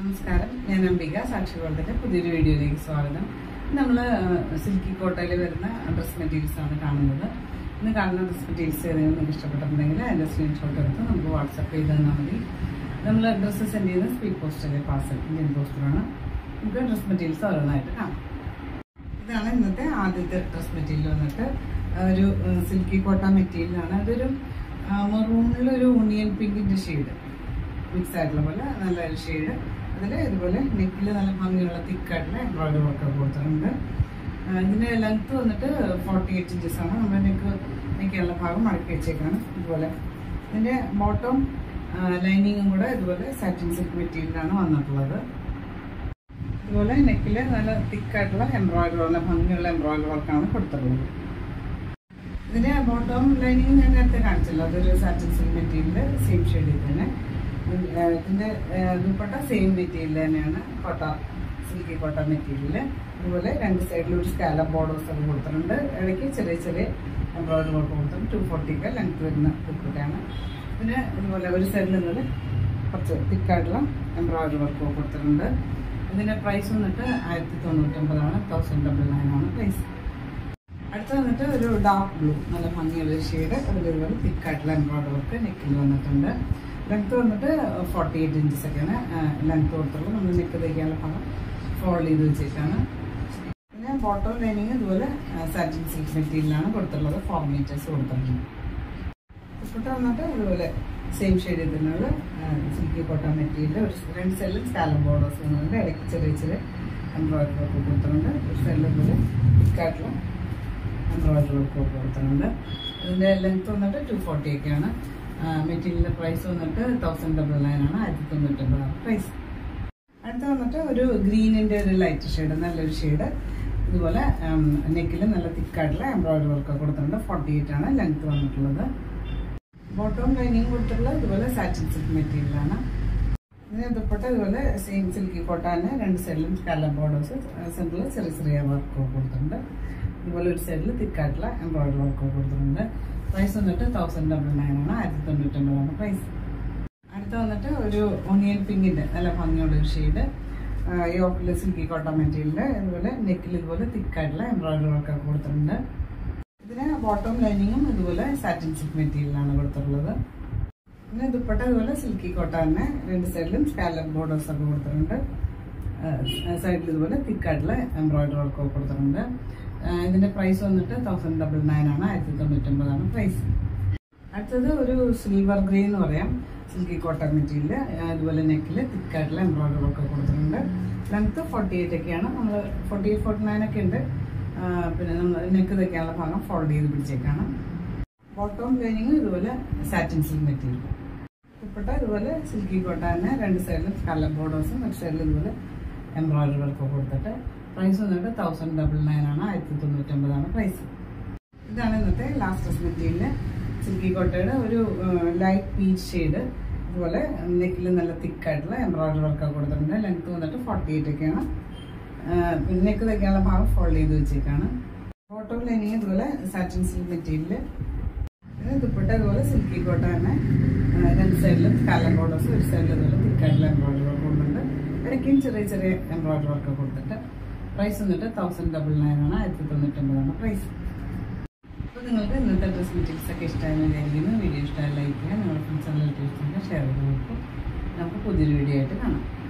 നമസ്കാരം ഞാൻ അംബിക സാക്ഷി ഗോൾഡിന്റെ പുതിയൊരു വീഡിയോയിലേക്ക് സ്വാഗതം നമ്മൾ സിൽക്കി കോട്ടയിൽ വരുന്ന ഡ്രസ് മെറ്റീരിയൽസ് ആണ് കാണുന്നത് ഇന്ന് കാണുന്ന ഡ്രസ് മെറ്റീരിയൽസ് ഏതെങ്കിലും നിങ്ങൾക്ക് ഇഷ്ടപ്പെട്ടിട്ടുണ്ടെങ്കിൽ അതിന്റെ സ്ക്രീൻഷോട്ട് എടുത്ത് നമുക്ക് വാട്സപ്പ് ചെയ്ത് തന്നാൽ മതി നമ്മൾ ഡ്രസ്സ് സെൻഡ് ചെയ്യുന്ന സ്പീഡ് പോസ്റ്റല്ലേ പാർസൽ ഇന്ത്യൻ പോസ്റ്ററാണ് നമുക്ക് ഡ്രസ് മെറ്റീരിയൽസ് ഓരോന്നായിട്ട് കാണാം ഇതാണ് ഇന്നത്തെ ആദ്യത്തെ ഡ്രസ് മെറ്റീരിയൽ വന്നിട്ട് ഒരു സിൽക്കി കോട്ട മെറ്റീരിയലാണ് അതൊരു മെറൂണിലൊരു ഓണിയൻ പിങ്കിന്റെ ഷെയ്ഡ് മിക്സ് ആയിട്ടുള്ള പോലെ നല്ലൊരു ഷെയ്ഡ് അതിൽ ഇതുപോലെ നെക്കിൽ നല്ല ഭംഗിയുള്ള തിക്കായിട്ടുള്ള എംബ്രോയിഡറി വർക്ക് കൊടുത്തിട്ടുണ്ട് ആ, ഇതിന്റെ ലെങ്ത് വന്നിട്ട് ഫോർട്ടി എയ്റ്റ് ഇഞ്ചസ് ആണ് നമ്മുടെ നെക്ക് നെക്കുള്ള ഭാഗം മടക്കി വെച്ചേക്കാണ് ഇതുപോലെ ഇതിന്റെ ബോട്ടം ലൈനിങ്ങും കൂടെ ഇതുപോലെ സാറ്റിൻ സിൽക്ക് മെറ്റീരിയലാണ് വന്നിട്ടുള്ളത് ഇതുപോലെ നെക്കിൽ നല്ല തിക്കായിട്ടുള്ള എംബ്രോയിഡറി നല്ല ഭംഗിയുള്ള എംബ്രോയിഡറി വർക്കാണ് കൊടുത്തിട്ടുള്ളത് ഇതിന്റെ ബോട്ടം ലൈനിങ് ഞാൻ നേരത്തെ കാണിച്ചല്ലോ അതൊരു സാറ്റിൻ സിൽക്ക് മെറ്റീരിയൽ സെയിം ഷെയ്ഡിൽ തന്നെ ഏർ ഇതിന്റെ ഏർ ദുപ്പട്ട സെയിം മെറ്റീരിയൽ തന്നെയാണ് കോട്ട സിൽക്കി കോട്ട മെറ്റീരിയൽ അതുപോലെ രണ്ട് സൈഡിലും ഒരു സ്കാലപ്പ് ബോർഡേഴ്സ് ഒക്കെ കൊടുത്തിട്ടുണ്ട് ഇടയ്ക്ക് ചെറിയ ചെറിയ എംബ്രോയിഡറി വർക്ക് കൊടുത്തിട്ടുണ്ട് ടു ഫോർട്ടിക്ക് ലെങ്ത് വരുന്ന ദുപ്പട്ടയാണ് പിന്നെ ഇതുപോലെ ഒരു സൈഡിൽ ഇതുപോലെ കുറച്ച് തിക്കായിട്ടുള്ള എംബ്രോയിഡറി വർക്ക് കൊടുത്തിട്ടുണ്ട് ഇതിന്റെ പ്രൈസ് വന്നിട്ട് ആയിരത്തി തൊണ്ണൂറ്റൊമ്പതാണ് തൗസൻഡ് ഡബിൾ നയൻ ആണ് പ്രൈസ് അടുത്ത വന്നിട്ട് ഒരു ഡാർക്ക് ബ്ലൂ നല്ല ഭംഗിയുള്ള ഷെയ്ഡ് അതിൽ ഇതുപോലെ തിക്കായിട്ടുള്ള എംബ്രോയിഡറി വർക്ക് നെക്കിൽ വന്നിട്ടുണ്ട് ലെങ്ത് വന്നിട്ട് ഫോർട്ടി എയ്റ്റ് ഇഞ്ചസ് ഒക്കെയാണ് ലെങ്ത് കൊടുത്തുള്ളത് നമ്മൾ നെക്ക് തയ്ക്കാനുള്ള ഭാഗം ഫോൾഡ് ചെയ്ത് വെച്ചേക്കാണ് പിന്നെ ബോട്ടം ലൈനിങ് ഇതുപോലെ സാറ്റിൻ സിൽക്ക് മെറ്റീരിയലാണ് കൊടുത്തിട്ടുള്ളത് ഫോർ മീറ്റേഴ്സ് കൊടുത്തിട്ടുണ്ട് ദുപ്പട്ട വന്നിട്ട് ഇതുപോലെ സെയിം ഷെയ്ഡിൽ തന്നെയുള്ള സിൽക്കി കോട്ടൺ മെറ്റീരിയൽ ഒരു രണ്ട് സൈഡിലും സ്കാലം ബോർഡേഴ്സ് വന്നിട്ടുണ്ട് ഇടയ്ക്ക് ചെറിയ ചെറിയ എംബ്രോയിഡറി വർക്ക് കൊടുത്തിട്ടുണ്ട് ഒരു സൈഡിൽ ഇതുപോലെ തിക്കായിട്ടുള്ള എംബ്രോയിഡറി വർക്ക് ഒക്കെ കൊടുത്തിട്ടുണ്ട് ഇതിൻ്റെ ലെങ്ത് വന്നിട്ട് ടു ഫോർട്ടി ഒക്കെയാണ് മെറ്റീരിയലിൻ്റെ പ്രൈസ് വന്നിട്ട് തൗസൻഡ് ഡബിൾ നയൻ ആണ് ആയിരത്തി തൊണ്ണൂറ്റൊമ്പതാണ് പ്രൈസ് അടുത്ത വന്നിട്ട് ഒരു ഗ്രീനിൻ്റെ ഒരു ലൈറ്റ് ഷെയ്ഡ് നല്ലൊരു ഷെയ്ഡ് ഇതുപോലെ നെക്കിൽ നല്ല തിക്കായിട്ടുള്ള എംബ്രോയിഡറി വർക്ക് കൊടുത്തിട്ടുണ്ട് ഫോർട്ടി എയ്റ്റ് ആണ് ലെങ്ത് വന്നിട്ടുള്ളത് ബോട്ടം ലൈനിങ് കൊടുത്തിട്ടുള്ള ഇതുപോലെ സാറ്റിൻ സിൽക്ക് മെറ്റീരിയലാണ് ഇതിന് ദുപ്പട്ട ഇതുപോലെ സെയിം സിൽക്കി കോട്ടാന് രണ്ട് സൈഡിലും സ്കാലം ബോർഡേഴ്സ് സെൻറ്ററിൽ ചെറിയ ചെറിയ വർക്ക് കൊടുത്തിട്ടുണ്ട് ഇതുപോലെ ഒരു സൈഡിൽ തിക്കായിട്ടുള്ള എംബ്രോയിഡറി വർക്ക് കൊടുത്തിട്ടുണ്ട് പ്രൈസ് വന്നിട്ട് തൗസൻഡ് ഡബിൾ നയൻ ആണ് ആയിരത്തി തൊണ്ണൂറ്റൊമ്പതാണ് പ്രൈസ് അടുത്ത വന്നിട്ട് ഒരു ഒണിയൻ പിങ്കിന്റെ നല്ല ഭംഗിയുള്ള ഒരു ഷെയ്ഡ് യോക്കിൽ സിൽക്കി കോട്ടൺ മെറ്റീരിയൽ ഇതുപോലെ നെക്കിൽ ഇതുപോലെ തിക്കായിട്ടുള്ള എംബ്രോയിഡറി വർക്ക് കൊടുത്തിട്ടുണ്ട് ഇതിന് ബോട്ടം ലൈനിങ്ങും ഇതുപോലെ സാറ്റിൻ സിൽക്ക് മെറ്റീരിയലാണ് കൊടുത്തിട്ടുള്ളത് പിന്നെ ദുപ്പട്ട ഇതുപോലെ സിൽക്കി കോട്ട തന്നെ രണ്ട് സൈഡിലും സ്കാലപ്പ് ബോർഡേഴ്സ് ഒക്കെ കൊടുത്തിട്ടുണ്ട് സൈഡിൽ ഇതുപോലെ തിക്കായിട്ടുള്ള എംബ്രോയിഡറി വർക്ക് ഒക്കെ കൊടുത്തിട്ടുണ്ട് ആ, ഇതിന്റെ പ്രൈസ് വന്നിട്ട് തൗസൻഡ് ഡബിൾ നയൻ ആണ് ആയിരത്തി തൊണ്ണൂറ്റൊമ്പതാണ് പ്രൈസ് അടുത്തത് ഒരു സിൽവർ ഗ്രേ എന്ന് പറയാം സിൽക്കി കോട്ടൺ മെറ്റീരിയൽ അതുപോലെ നെക്കിൽ തിക്കായിട്ടുള്ള എംബ്രോയിഡറി വർക്ക് കൊടുത്തിട്ടുണ്ട് ലെങ്ത് ഫോർട്ടി എയ്റ്റ് ഒക്കെയാണ് നമ്മൾ ഫോർട്ടി എയ്റ്റ് ഫോർട്ടി നയൻ ഒക്കെ ഉണ്ട് ആ, പിന്നെ നമ്മൾ നെക്ക് തയ്ക്കാനുള്ള ഭാഗം ഫോൾഡ് ചെയ്ത് പിടിച്ചേക്കാണ് ബോട്ടം ലൈനിങ് ഇതുപോലെ സാറ്റിൻ സിൽക്ക് മെറ്റീരിയൽ ദുപ്പട്ട ഇതുപോലെ സിൽക്കി കോട്ട തന്നെ രണ്ട് സൈഡിലും കളർ ബോർഡേഴ്സും ഒരു സൈഡിൽ ഇതുപോലെ എംബ്രോയിഡറി വർക്ക് കൊടുത്തിട്ട് പ്രൈസ് വന്നിട്ട് തൗസൻഡ് ഡബിൾ നയൻ ആണ് ആയിരത്തി തൊണ്ണൂറ്റൊമ്പതാണ് പ്രൈസ് ഇതാണ് ഇന്നത്തെ ലാസ്റ്റ് മെറ്റീരിയൽ സിൽക്കി കോട്ടയുടെ ഒരു ലൈറ്റ് പീച്ച് ഷെയ്ഡ് അതുപോലെ നെക്കിൽ നല്ല തിക്കായിട്ടുള്ള എംബ്രോയിഡറി വർക്ക് കൊടുത്തിട്ടുണ്ട് ലെങ്ത് വന്നിട്ട് ഫോർട്ടി എയ്റ്റ് ഒക്കെയാണ് നെക്ക് തയ്ക്കാനുള്ള ഭാഗം ഫോൾഡ് ചെയ്ത് വെച്ചേക്കാണ് ബോട്ടം ലൈനിങ് ഇതുപോലെ സാറ്റിൻ സിൽക്ക് മെറ്റീരിയൽ ഇത് ദുപ്പട്ട ഇതുപോലെ സിൽക്കി കോട്ട തന്നെ ആ, രണ്ട് സൈഡിലും കല്ലം ബോർഡേഴ്സ് ഒരു സൈഡിൽ ഇതുപോലെ തിക്കായിട്ടുള്ള എംബ്രോയിഡറി വർക്ക് കൊടുക്കുന്നുണ്ട് ഇടയ്ക്കും ചെറിയ ചെറിയ എംബ്രോയിഡറി വർക്ക് കൊടുത്തിട്ട് പ്രൈസ് വന്നിട്ട് തൗസൻഡ് ഡബിൾ നയൻ ആണ് ആയിരത്തി തൊണ്ണൂറ്റൊമ്പതാണ് പ്രൈസ് അപ്പോൾ നിങ്ങൾക്ക് ഇന്നത്തെ ഡ്രസ് മെറ്റീരിയൽസ് ഒക്കെ ഇഷ്ടമായെന്ന് വിചാരിക്കുന്നു വീഡിയോ ഇഷ്ടമായി ലൈക്ക് ചെയ്യുക നിങ്ങളുടെ ഫ്രണ്ട്സ് റിലേറ്റീവ്സിനൊക്കെ ഷെയർ ചെയ്ത് കൊടുക്കും നമുക്ക് പുതിയൊരു വീഡിയോ ആയിട്ട് കാണാം